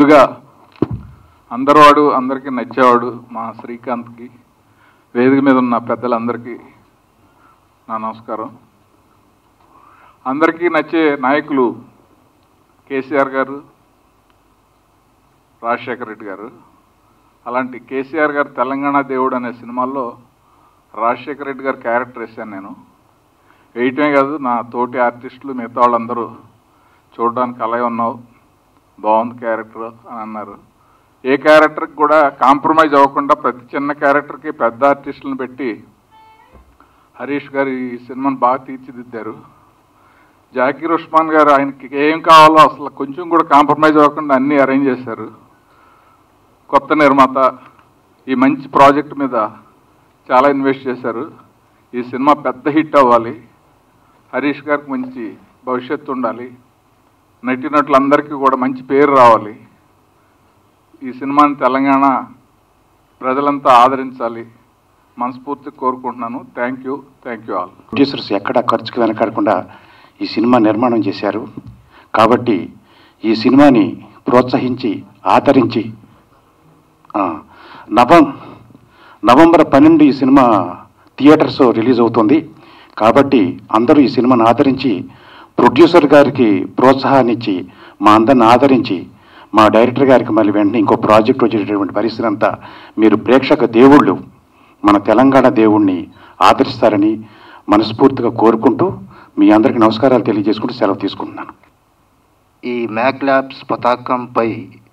ముందుగా అందరవాడు అందరికీ నచ్చేవాడు మా శ్రీకాంత్కి వేదిక మీద ఉన్న పెద్దలందరికీ నా నమస్కారం అందరికీ నచ్చే నాయకులు కేసీఆర్ గారు రాజశేఖర రెడ్డి గారు అలాంటి కేసీఆర్ గారు తెలంగాణ దేవుడు అనే సినిమాల్లో రాజశేఖర రెడ్డి గారి క్యారెక్టర్ వేసాను నేను వేయటమే కాదు నా తోటి ఆర్టిస్టులు మిగతా వాళ్ళందరూ చూడడానికి అలాగే ఉన్నావు బాగుంది క్యారెక్టర్ అని అన్నారు ఏ క్యారెక్టర్కి కూడా కాంప్రమైజ్ అవ్వకుండా ప్రతి చిన్న క్యారెక్టర్కి పెద్ద ఆర్టిస్టులను పెట్టి హరీష్ గారు ఈ సినిమాని బాగా తీర్చిదిద్దారు జాకీర్ ఉస్మాన్ గారు ఆయనకి ఏం కావాలో అసలు కొంచెం కూడా కాంప్రమైజ్ అవ్వకుండా అన్నీ అరేంజ్ చేశారు కొత్త నిర్మాత ఈ మంచి ప్రాజెక్ట్ మీద చాలా ఇన్వెస్ట్ చేశారు ఈ సినిమా పెద్ద హిట్ అవ్వాలి హరీష్ గారికి మంచి భవిష్యత్తు ఉండాలి నటినట్లందరికీ కూడా మంచి పేరు రావాలి ఈ సినిమాని తెలంగాణ ప్రజలంతా ఆదరించాలి మనస్ఫూర్తిగా కోరుకుంటున్నాను thank you thank you all producers ఎక్కడ ఖర్చుకు వెనకాడకుండా ఈ సినిమా నిర్మాణం చేశారు కాబట్టి ఈ సినిమాని ప్రోత్సహించి ఆదరించి ఆ, నవం నవంబర్ పన్నెండు ఈ సినిమా థియేటర్స్ రిలీజ్ అవుతుంది కాబట్టి అందరూ ఈ సినిమాను ఆదరించి ప్రొడ్యూసర్ గారికి ప్రోత్సాహాన్ని ఇచ్చి మా అందరిని ఆదరించి మా డైరెక్టర్ గారికి మళ్ళీ వెంటనే ఇంకో ప్రాజెక్ట్ వచ్చేటటువంటి పరిస్థితి అంతా మీరు ప్రేక్షక దేవుళ్ళు మన తెలంగాణ దేవుణ్ణి ఆదరిస్తారని మనస్ఫూర్తిగా కోరుకుంటూ మీ అందరికీ నమస్కారాలు తెలియజేసుకుంటూ సెలవు తీసుకుంటున్నాను ఈ మ్యాక్ ల్యాబ్స్ పతాకంపై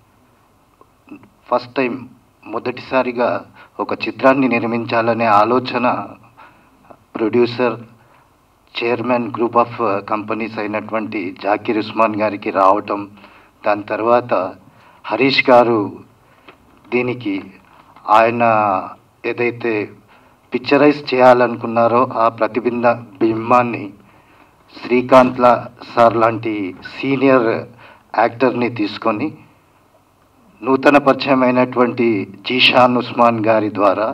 ఫస్ట్ టైం మొదటిసారిగా ఒక చిత్రాన్ని నిర్మించాలనే ఆలోచన producer chairman group of companies అయినటువంటి జాకీర్ ఉస్మాన్ గారికి రావటం దాని తర్వాత హరీష్ గారు దీనికి ఆయన ఏదైతే పిక్చరైజ్ చేయాలనుకున్నారో ఆ ప్రతిబింబ బింబాన్ని శ్రీకాంత్ లా సార్ లాంటి సీనియర్ యాక్టర్ని తీసుకొని నూతన పరిచయమైనటువంటి జీషాన్ ఉస్మాన్ గారి ద్వారా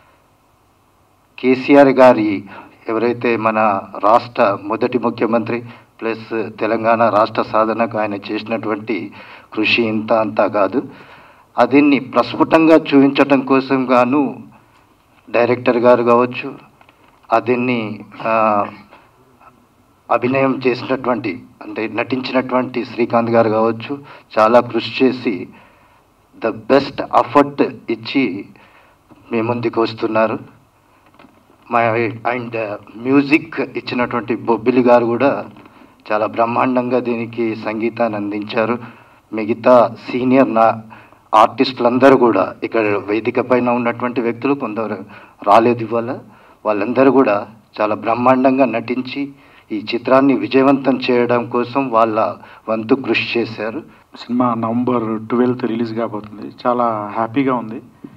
కేసీఆర్ గారి ఎవరైతే మన రాష్ట్ర మొదటి ముఖ్యమంత్రి ప్లస్ తెలంగాణ రాష్ట్ర సాధనకు ఆయన చేసినటువంటి కృషి ఇంత అంతా కాదు అదిన్ని ప్రస్ఫుటంగా చూపించటం కోసం గాను డైరెక్టర్ గారు కావచ్చు అదిన్ని ఆ, అభినయం చేసినటువంటి అంటే నటించినటువంటి శ్రీకాంత్ గారు కావచ్చు చాలా కృషి చేసి ద బెస్ట్ అఫర్ట్ ఇచ్చి మీ ముందుకు వస్తున్నారు మా అండ్ మ్యూజిక్ ఇచ్చినటువంటి బొబ్బిలి గారు కూడా చాలా బ్రహ్మాండంగా దీనికి సంగీతాన్ని అందించారు మిగతా సీనియర్ నా ఆర్టిస్టులందరూ కూడా ఇక్కడ వేదిక పైన ఉన్నటువంటి వ్యక్తులు కొందరు రాలేదు ఇవాళ వాళ్ళందరూ కూడా చాలా బ్రహ్మాండంగా నటించి ఈ చిత్రాన్ని విజయవంతం చేయడం కోసం వాళ్ళ వంతు కృషి చేశారు సినిమా నవంబర్ ట్వెల్త్ రిలీజ్ కాబోతుంది చాలా హ్యాపీగా ఉంది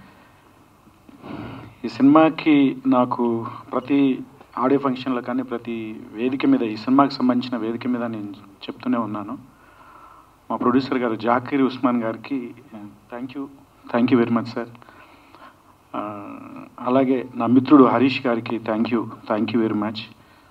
ఈ సినిమాకి నాకు ప్రతి ఆడియో ఫంక్షన్లో కానీ ప్రతి వేదిక మీద ఈ సినిమాకి సంబంధించిన వేదిక మీద నేను చెప్తూనే ఉన్నాను మా ప్రొడ్యూసర్ గారు జాకీర్ ఉస్మాన్ గారికి thank you thank you very much sir అలాగే నా మిత్రుడు హరీష్ గారికి thank you thank you very much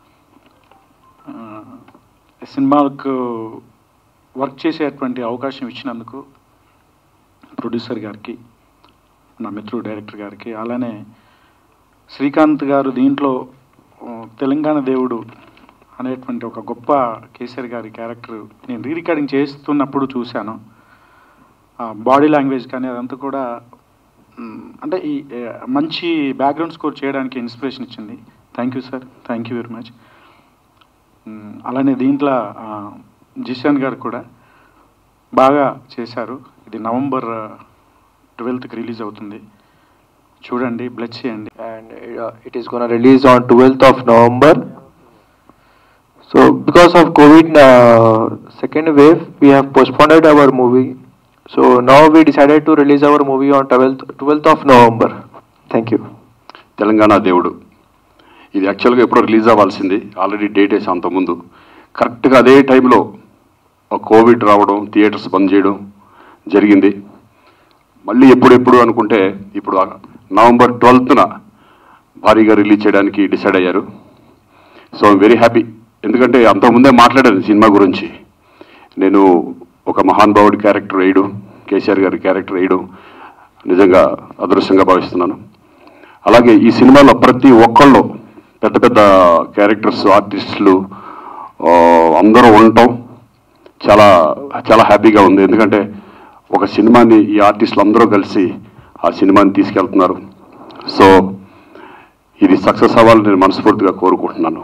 సినిమాకు వర్క్ చేసేటువంటి అవకాశం ఇచ్చినందుకు ప్రొడ్యూసర్ గారికి నా మిత్రుడు డైరెక్టర్ గారికి అలానే శ్రీకాంత్ గారు దీంట్లో ఆ, తెలంగాణ దేవుడు అనేటువంటి ఒక గొప్ప కేసీఆర్ గారి క్యారెక్టర్ నేను రీ రికార్డింగ్ చేస్తున్నప్పుడు చూశాను బాడీ లాంగ్వేజ్ కానీ అదంతా కూడా మ్, అంటే ఈ ఏ, మంచి బ్యాక్గ్రౌండ్ స్కోర్ చేయడానికి ఇన్స్పిరేషన్ ఇచ్చింది thank you sir thank you very much మ్, అలానే దీంట్లో ఆ, జిషాన్ గారు కూడా బాగా చేశారు ఇది నవంబర్ ట్వెల్త్కి రిలీజ్ అవుతుంది చూడండి బ్లెస్ చేయండి and uh, it is going to release on 12th of November. So because of COVID uh, second wave, we have postponed our movie. So now we decided to release our movie on 12th, 12th of November. Thank you. Telangana దేవుడు ఇది యాక్చువల్గా ఎప్పుడో release అవ్వాల్సింది already date వేసాం అంతకుముందు కరెక్ట్గా అదే టైంలో ఒక కోవిడ్ రావడం థియేటర్స్ బంద్ చేయడం జరిగింది మళ్ళీ ఎప్పుడెప్పుడు అనుకుంటే ఇప్పుడు ఆ నవంబర్ ట్వెల్త్న భారీగా రిలీజ్ చేయడానికి డిసైడ్ అయ్యారు సో వెరీ హ్యాపీ ఎందుకంటే అంతకుముందే మాట్లాడాను సినిమా గురించి నేను ఒక మహానుభావుడి క్యారెక్టర్ వేయడం కేసీఆర్ గారి క్యారెక్టర్ వేయడం నిజంగా అదృష్టంగా భావిస్తున్నాను అలాగే ఈ సినిమాలో ప్రతి ఒక్కళ్ళు పెద్ద పెద్ద క్యారెక్టర్స్ ఆర్టిస్టులు ఆ, అందరూ ఉండటం చాలా చాలా హ్యాపీగా ఉంది ఎందుకంటే ఒక సినిమాని ఈ ఆర్టిస్టులు అందరూ కలిసి ఆ సినిమాని తీసుకెళ్తున్నారు సో ఇది సక్సెస్ అవ్వాలని నేను మనస్ఫూర్తిగా కోరుకుంటున్నాను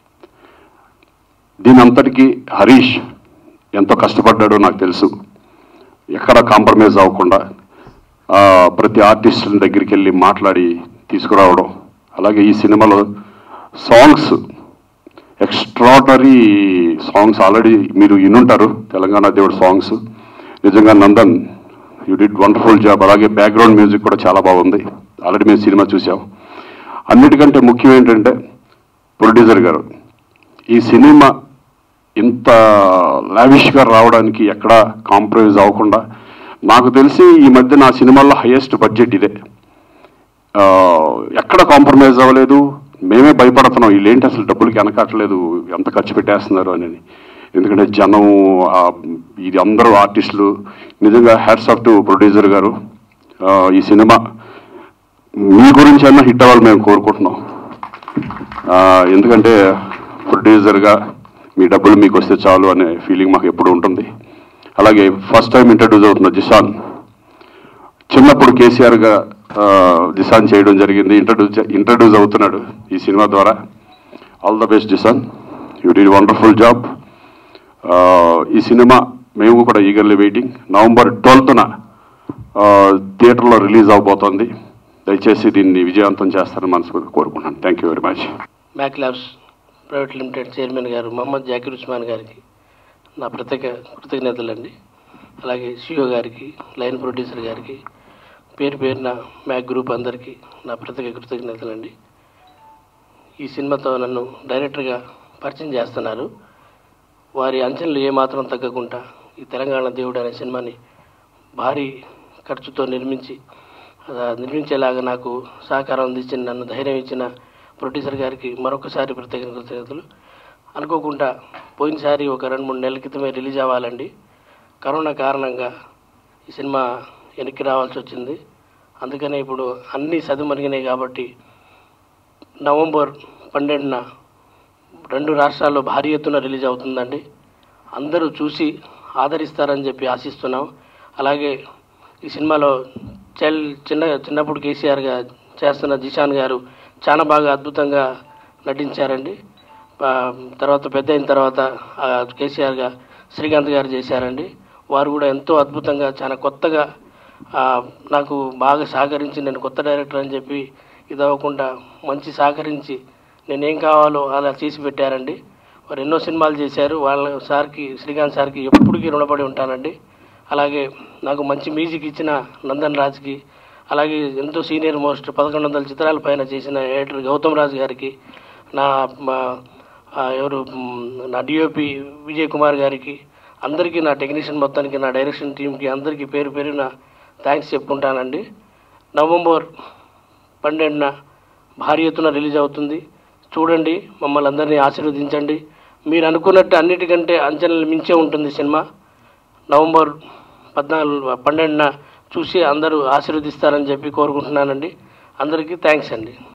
దీని అంతటికీ హరీష్ ఎంతో కష్టపడ్డాడో నాకు తెలుసు ఎక్కడ కాంప్రమైజ్ అవ్వకుండా ఆ, ప్రతి ఆర్టిస్టుల దగ్గరికి వెళ్ళి మాట్లాడి తీసుకురావడం అలాగే ఈ సినిమాలో సాంగ్స్ ఎక్స్ట్రాడనరీ సాంగ్స్ ఆల్రెడీ మీరు వినుంటారు తెలంగాణ దేవుడు సాంగ్స్ నిజంగా Nandan you did wonderful job అలాగే బ్యాక్గ్రౌండ్ మ్యూజిక్ కూడా చాలా బాగుంది ఆల్రెడీ మేము సినిమా చూసాం అన్నిటికంటే ముఖ్యం ఏంటంటే ప్రొడ్యూసర్ గారు ఈ సినిమా ఇంత లావిష్గా రావడానికి ఎక్కడ కాంప్రమైజ్ అవ్వకుండా నాకు తెలిసి ఈ మధ్య నా సినిమాల్లో హైయెస్ట్ బడ్జెట్ ఇదే ఆ, ఎక్కడ కాంప్రమైజ్ అవ్వలేదు మేమే భయపడుతున్నాం వీళ్ళేంటి అసలు డబ్బులకి వెనకట్లేదు ఎంత ఖర్చు పెట్టేస్తున్నారు అనేది ఎందుకంటే జనం ఆ, ఇది అందరూ ఆర్టిస్టులు నిజంగా హ్యాట్స్ ఆఫ్ టు ప్రొడ్యూసర్ గారు ఆ, ఈ సినిమా మీ గురించి అన్న హిట్ అవ్వాలి మేము కోరుకుంటున్నాం ఆ, ఎందుకంటే ప్రొడ్యూసర్గా మీ డబ్బులు మీకు వస్తే చాలు అనే ఫీలింగ్ మాకు ఎప్పుడు ఉంటుంది అలాగే ఫస్ట్ టైం ఇంట్రడ్యూస్ అవుతున్న జిషాన్ చిన్నప్పుడు కేసీఆర్గా జిసాన్ చేయడం జరిగింది ఇంట్రడ్యూస్ ఇంట్రడ్యూస్ అవుతున్నాడు ఈ సినిమా ద్వారా all the best Jisan you did wonderful job ఈ సినిమా మేము కూడా ఈగర్లీ వెయిటింగ్ నవంబర్ ట్వెల్త్న థియేటర్లో రిలీజ్ అవబోతోంది దయచేసి దీన్ని విజయవంతం చేస్తారని మనస్ఫూర్తిగా కోరుకుంటున్నాను thank you very much Mac Labs private limited chairman గారు మహమ్మద్ జాకిర్ ఉస్మాన్ గారికి నా ప్రత్యేక కృతజ్ఞతలండి అలాగే సిఓ గారికి లైన్ ప్రొడ్యూసర్ గారికి పేరు పేరున మ్యాక్ గ్రూప్ అందరికీ నా ప్రత్యేక కృతజ్ఞతలండి ఈ సినిమాతో నన్ను డైరెక్టర్గా పరిచయం చేస్తున్నారు వారి అంచనలు ఏమాత్రం తగ్గకుండా ఈ తెలంగాణ దేవుడు అనే సినిమాని భారీ ఖర్చుతో నిర్మించి ఆ, నిర్మించేలాగా నాకు సహకారం అందించిన నన్ను ధైర్యం ఇచ్చిన ప్రొడ్యూసర్ గారికి మరొకసారి ప్రత్యేక కృతజ్ఞతలు అనుకోకుండా పోయినసారి ఒక రెండు మూడు నెలల క్రితమే రిలీజ్ అవ్వాలండి కరోనా కారణంగా ఈ సినిమా వెనక్కి రావాల్సి వచ్చింది అందుకనే ఇప్పుడు అన్నీ సదుమరిగినాయి కాబట్టి నవంబర్ పన్నెండున రెండు రాష్ట్రాల్లో భారీ ఎత్తున రిలీజ్ అవుతుందండి అందరూ చూసి ఆదరిస్తారని చెప్పి ఆశిస్తున్నాం అలాగే ఈ సినిమాలో చైల్డ్ చిన్న చిన్నప్పుడు కేసీఆర్గా చేస్తున్న జిషాన్ గారు చాలా బాగా అద్భుతంగా నటించారండి ఆ, తర్వాత పెద్ద అయిన తర్వాత ఆ, కేసీఆర్గా శ్రీకాంత్ గారు చేశారండి వారు కూడా ఎంతో అద్భుతంగా చాలా కొత్తగా ఆ, నాకు బాగా సహకరించి నేను కొత్త డైరెక్టర్ అని చెప్పి ఇది అవ్వకుండా మంచి సహకరించి నేనేం కావాలో అలా చేసి పెట్టారండి వారు ఎన్నో సినిమాలు చేశారు వాళ్ళ సార్కి శ్రీకాంత్ సార్కి ఎప్పటికీ రుణపడి ఉంటానండి అలాగే నాకు మంచి మ్యూజిక్ ఇచ్చిన నందన్ రాజ్కి అలాగే ఎంతో సీనియర్ మోస్ట్ పదకొండు వందల చిత్రాల పైన చేసిన ఎడిటర్ గౌతమ్ రాజు గారికి నా మా ఆ, ఎవరు మ్, నా డిఓపి విజయ్ కుమార్ గారికి అందరికీ నా టెక్నీషియన్ మొత్తానికి నా డైరెక్షన్ టీంకి అందరికీ పేరు పేరున థ్యాంక్స్ చెప్పుకుంటానండి నవంబర్ పన్నెండున భారీ ఎత్తున రిలీజ్ అవుతుంది చూడండి మమ్మల్ని అందరినీ ఆశీర్వదించండి మీరు అనుకున్నట్టు అన్నిటికంటే అంచనాలు మించే ఉంటుంది సినిమా నవంబర్ పద్నాలుగు పన్నెండున చూసి అందరూ ఆశీర్వదిస్తారని చెప్పి కోరుకుంటున్నానండి అందరికీ థ్యాంక్స్ అండి